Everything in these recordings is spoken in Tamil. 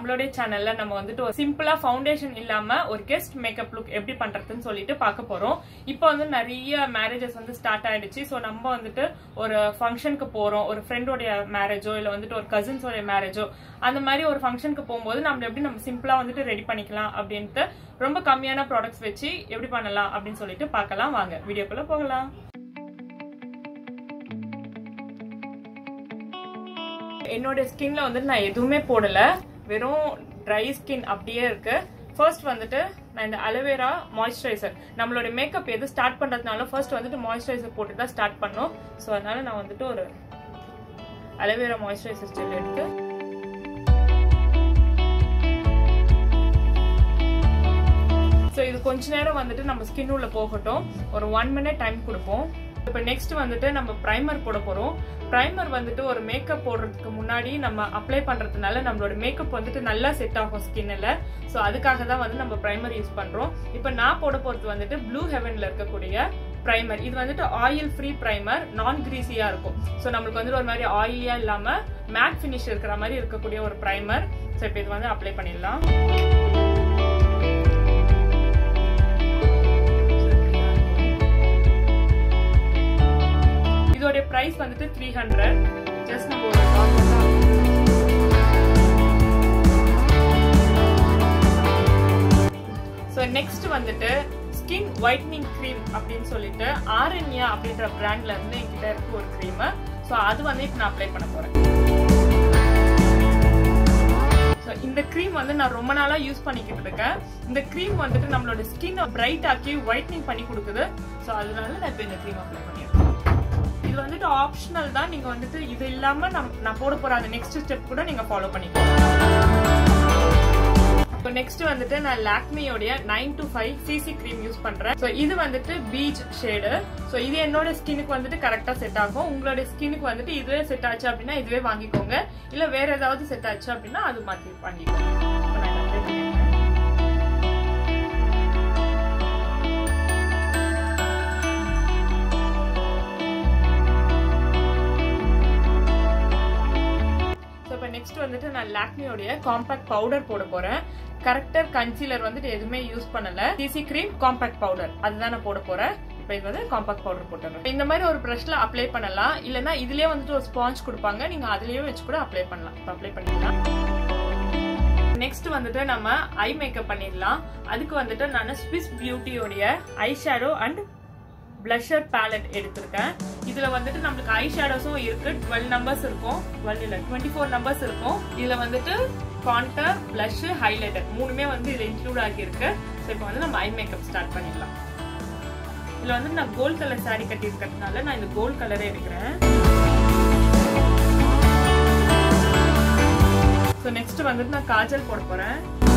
நம்மளுடைய சேனல்ல நம்ம வந்துட்டு ஒரு சிம்பிளா ஃபவுண்டேஷன் இல்லாம ஒரு கெஸ்ட் மேக்கப் லுக் எப்படி பண்றதுன்னு சொல்லிட்டு பார்க்க போறோம் இப்போ வந்து நிறைய மேரேஜஸ் வந்து ஸ்டார்ட் ஆயிடுச்சு ஸோ நம்ம வந்துட்டு ஒரு ஃபங்க்ஷனுக்கு போறோம் ஒரு ஃப்ரெண்டோடைய மேரேஜோ இல்ல வந்துட்டு ஒரு கசின்ஸோடைய மேரேஜோ அந்த மாதிரி ஒரு ஃபங்க்ஷனுக்கு போகும்போது நம்ம எப்படி நம்ம சிம்பிளா வந்துட்டு ரெடி பண்ணிக்கலாம் அப்படின்ட்டு ரொம்ப கம்மியான ப்ராடக்ட்ஸ் வச்சு எப்படி பண்ணலாம் அப்படின்னு சொல்லிட்டு பார்க்கலாம் வாங்க வீடியோக்குள்ள போகலாம் என்னோட ஸ்கின்ல வந்துட்டு நான் எதுவுமே போடல வெறும் ட்ரை ஸ்கின் அப்படியே இருக்கு ஃபர்ஸ்ட் வந்துட்டு நான் இந்த அலோவேரா மாய்ஸ்சரைசர் நம்மளோட மேக்கப் எது ஸ்டார்ட் பண்றதுனால ஃபர்ஸ்ட் வந்துட்டு மாய்ஸ்சரைசர் போட்டு தான் ஸ்டார்ட் பண்ணோம் ஸோ அதனால நான் வந்துட்டு ஒரு அலோவேரா மாய்ஸ்சரைசர் ஜெல் எடுத்து ஸோ இது கொஞ்ச நேரம் வந்துட்டு நம்ம ஸ்கின் உள்ள போகட்டும் ஒரு ஒன் மினிட் டைம் கொடுப்போம் இப்போ நெக்ஸ்ட் வந்துட்டு நம்ம ப்ரைமர் போட போறோம் ப்ரைமர் வந்துட்டு ஒரு மேக்கப் போடுறதுக்கு முன்னாடி நம்ம அப்ளை பண்றதுனால நம்மளோட மேக்கப் வந்துட்டு நல்லா செட் ஆகும் ஸ்கின்னில் ஸோ அதுக்காக தான் வந்து நம்ம ப்ரைமர் யூஸ் பண்றோம் இப்போ நான் போட போறது வந்துட்டு ப்ளூ ஹெவன்ல இருக்கக்கூடிய ப்ரைமர் இது வந்துட்டு ஆயில் ஃப்ரீ ப்ரைமர் நான் கிரீஸியா இருக்கும் ஸோ நம்மளுக்கு வந்துட்டு ஒரு மாதிரி ஆயிலியா இல்லாம மேட் ஃபினிஷ் இருக்கிற மாதிரி இருக்கக்கூடிய ஒரு ப்ரைமர் ஸோ இப்போ இது வந்து அப்ளை பண்ணிடலாம் இதோடைய பிரைஸ் வந்துட்டு த்ரீ ஹண்ட்ரட் ஜஸ்ட் நம்ம ஒரு ஸோ நெக்ஸ்ட் வந்துட்டு ஸ்கின் ஒயிட்னிங் க்ரீம் அப்படின்னு சொல்லிட்டு ஆரண்யா அப்படின்ற பிராண்ட்ல இருந்து என்கிட்ட இருக்கு ஒரு க்ரீம் ஸோ அது வந்து இப்போ நான் அப்ளை பண்ண போறேன் ஸோ இந்த க்ரீம் வந்து நான் ரொம்ப நாளா யூஸ் பண்ணிக்கிட்டு இருக்கேன் இந்த க்ரீம் வந்துட்டு நம்மளோட ஸ்கின் பிரைட் ஆக்கி ஒயிட்னிங் பண்ணி கொடுக்குது ஸோ அதனால நான் இப்போ இந்த க்ரீம் அப்ளை பண்ணியிருக்கேன் இது வந்துட்டு ஆப்ஷனல் தான் நீங்க வந்துட்டு இது இல்லாம நான் போட போற அந்த நெக்ஸ்ட் ஸ்டெப் கூட நீங்க ஃபாலோ பண்ணிக்கலாம் இப்போ நெக்ஸ்ட் வந்துட்டு நான் லாக்மியோடைய nine to five CC cream use பண்றேன் ஸோ இது வந்துட்டு பீச் ஷேடு ஸோ இது என்னோட ஸ்கினுக்கு வந்துட்டு கரெக்டா செட் ஆகும் உங்களோட ஸ்கினுக்கு வந்துட்டு இதுவே செட் ஆச்சு அப்படின்னா இதுவே வாங்கிக்கோங்க இல்ல வேற ஏதாவது செட் ஆச்சு அப்படின்னா அது மாத்தி வாங்கிக்கோங்க நெக்ஸ்ட் வந்துட்டு நான் லாக்மியோடைய காம்பாக்ட் பவுடர் போட போறேன் கரெக்டர் கன்சீலர் வந்துட்டு எதுவுமே யூஸ் பண்ணல சிசி கிரீம் காம்பாக்ட் பவுடர் அதுதான் நான் போட போறேன் இப்போ இது வந்து காம்பாக்ட் பவுடர் போட்டுறேன் இந்த மாதிரி ஒரு ப்ரஷ்ல அப்ளை பண்ணலாம் இல்லனா இதுலயே வந்துட்டு ஒரு ஸ்பாஞ்ச் கொடுப்பாங்க நீங்க அதுலயே வச்சு கூட அப்ளை பண்ணலாம் இப்போ அப்ளை பண்ணிக்கலாம் நெக்ஸ்ட் வந்துட்டு நம்ம ஐ மேக்கப் பண்ணிடலாம் அதுக்கு வந்துட்டு நான் ஸ்விஸ் பியூட்டியோடைய eye shadow and blusher palette எடுத்திருக்கேன் இதுல வந்துட்டு நம்மளுக்கு ஐ ஷேடோஸும் இருக்கு டுவெல் நம்பர்ஸ் இருக்கும் டுவெல் இல்ல டுவெண்ட்டி ஃபோர் நம்பர்ஸ் இருக்கும் இதுல வந்துட்டு கான்டர் பிளஷ் ஹைலைட்டர் மூணுமே வந்து இதுல இன்க்ளூட் ஆகியிருக்கு ஸோ இப்போ வந்து நம்ம ஐ மேக்கப் ஸ்டார்ட் பண்ணிடலாம் இதுல வந்து நான் கோல்ட் கலர் சாரி கட்டி இருக்கிறதுனால நான் இந்த கோல்ட் கலரே எடுக்கிறேன் ஸோ நெக்ஸ்ட் வந்துட்டு நான் காஜல் போட போறேன்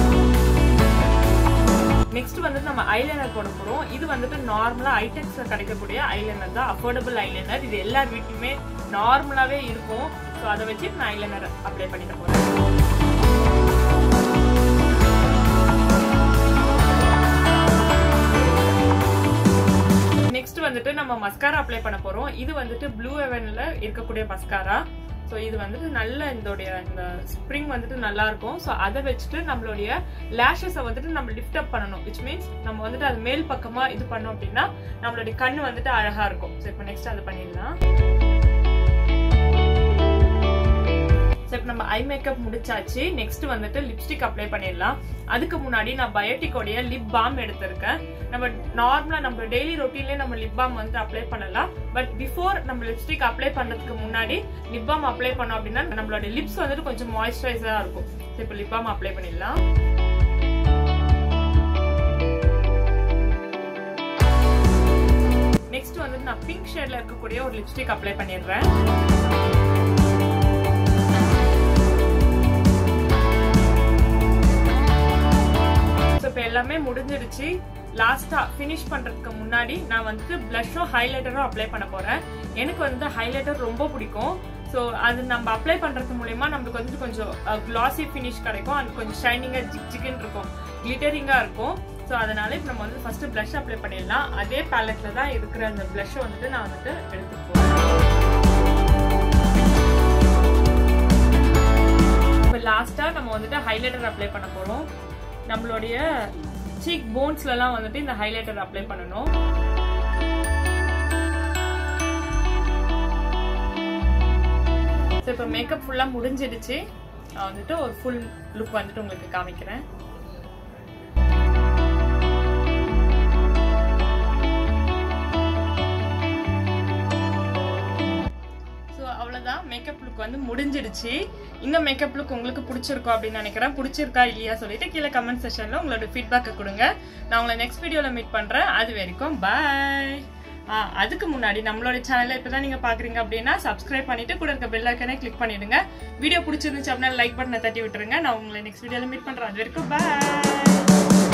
நெக்ஸ்ட் வந்துட்டு நம்ம ஐலைனர் போட போறோம் இது வந்துட்டு நார்மலா ஐடெக்ஸ்ல கிடைக்கக்கூடிய ஐலைனர் தான் அஃபோர்டபுள் ஐலைனர் இது எல்லார் வீட்லயுமே நார்மலாவே இருக்கும் ஸோ அதை வச்சு நான் ஐலைனர் அப்ளை பண்ணிக்க போறேன் நெக்ஸ்ட் வந்துட்டு நம்ம மஸ்காரா அப்ளை பண்ண போறோம் இது வந்துட்டு ப்ளூ ஹெவன்ல இருக்கக்கூடிய மஸ்காரா ஸோ இது வந்துட்டு நல்ல இதோடைய இந்த ஸ்ப்ரிங் வந்துட்டு நல்லா இருக்கும் ஸோ அதை வச்சுட்டு நம்மளுடைய லேஷஸை வந்துட்டு நம்ம லிஃப்ட் அப் பண்ணணும் விச் மீன்ஸ் நம்ம வந்துட்டு அது மேல் பக்கமா இது பண்ணோம் அப்படின்னா நம்மளுடைய கண் வந்துட்டு அழகா இருக்கும் ஸோ இப்போ நெக்ஸ்ட் அதை பண்ணிடலாம் ஸோ இப்போ நம்ம ஐ மேக்கப் முடிச்சாச்சு நெக்ஸ்ட் வந்துட்டு லிப்ஸ்டிக் அப்ளை பண்ணிடலாம் அதுக்கு முன்னாடி நான் பயோட்டிக்கோடைய லிப் பாம் எடுத்திருக்கேன் நம்ம நார்மலா நம்ம டெய்லி ரொட்டீன்லேயே நம்ம லிப் பாம் வந்து அப்ளை பண்ணலாம் பட் பிஃபோர் நம்ம லிப்ஸ்டிக் அப்ளை பண்றதுக்கு முன்னாடி லிப் பாம் அப்ளை பண்ணோம் அப்படின்னா நம்மளோட லிப்ஸ் வந்துட்டு கொஞ்சம் மாய்ஸ்சரைசரா இருக்கும் ஸோ இப்போ லிப் பாம் அப்ளை பண்ணிடலாம் நெக்ஸ்ட் வந்துட்டு நான் பிங்க் ஷேட்ல இருக்கக்கூடிய ஒரு லிப்ஸ்டிக் அப்ளை பண்ணிடுறேன் இப்போ எல்லாமே முடிஞ்சிடுச்சு லாஸ்டா ஃபினிஷ் பண்றதுக்கு முன்னாடி நான் வந்துட்டு பிளஷும் ஹைலைட்டரும் அப்ளை பண்ண போறேன் எனக்கு வந்து ஹைலைட்டர் ரொம்ப பிடிக்கும் ஸோ அது நம்ம அப்ளை பண்றது மூலயமா நம்மளுக்கு வந்துட்டு கொஞ்சம் கிளாசி ஃபினிஷ் கிடைக்கும் அது கொஞ்சம் ஷைனிங்கா ஜிக் ஜிக்குன்னு இருக்கும் கிளிட்டரிங்கா இருக்கும் ஸோ அதனால இப்போ நம்ம வந்து ஃபர்ஸ்ட் பிளஷ் அப்ளை பண்ணிடலாம் அதே பேலட்ல தான் இருக்கிற அந்த பிளஷ் வந்துட்டு நான் வந்துட்டு எடுத்துட்டு போறேன் இப்போ லாஸ்டா நம்ம வந்துட்டு ஹைலைட்டர் அப்ளை பண்ண போறோம் நம்மளுடைய சீக் போன்ஸ்லலாம் வந்துட்டு இந்த ஹைலைட்டர் அப்ளை பண்ணணும் ஸோ இப்போ மேக்கப் ஃபுல்லாக முடிஞ்சிடுச்சு நான் வந்துட்டு ஒரு ஃபுல் லுக் வந்துட்டு உங்களுக்கு காமிக்கிறேன் ஸோ அவ்வளோதான் மேக்கப் லுக் வந்து முடிஞ்சிடுச்சு இந்த மேக்கப் லுக் உங்களுக்கு பிடிச்சிருக்கோம் அப்படின்னு நினைக்கிறேன் பிடிச்சிருக்கா இல்லையா சொல்லிட்டு கீழே கமெண்ட் செஷனில் உங்களோட ஃபீட்பேக்கை கொடுங்க நான் உங்களை நெக்ஸ்ட் வீடியோவில் மீட் பண்ணுறேன் அது வரைக்கும் பாய் ஆ அதுக்கு முன்னாடி நம்மளோட சேனலை இப்போ தான் நீங்கள் பார்க்குறீங்க அப்படின்னா சப்ஸ்கிரைப் பண்ணிட்டு கூட இருக்க பெல் ஐக்கனே கிளிக் பண்ணிடுங்க வீடியோ பிடிச்சிருந்துச்சு அப்படின்னா லைக் பட்டனை தட்டி விட்டுருங்க நான் உங்களை நெக்ஸ்ட் வீடியோவில் மீட் பண்ணுறேன் அது வரைக்கும் பாய்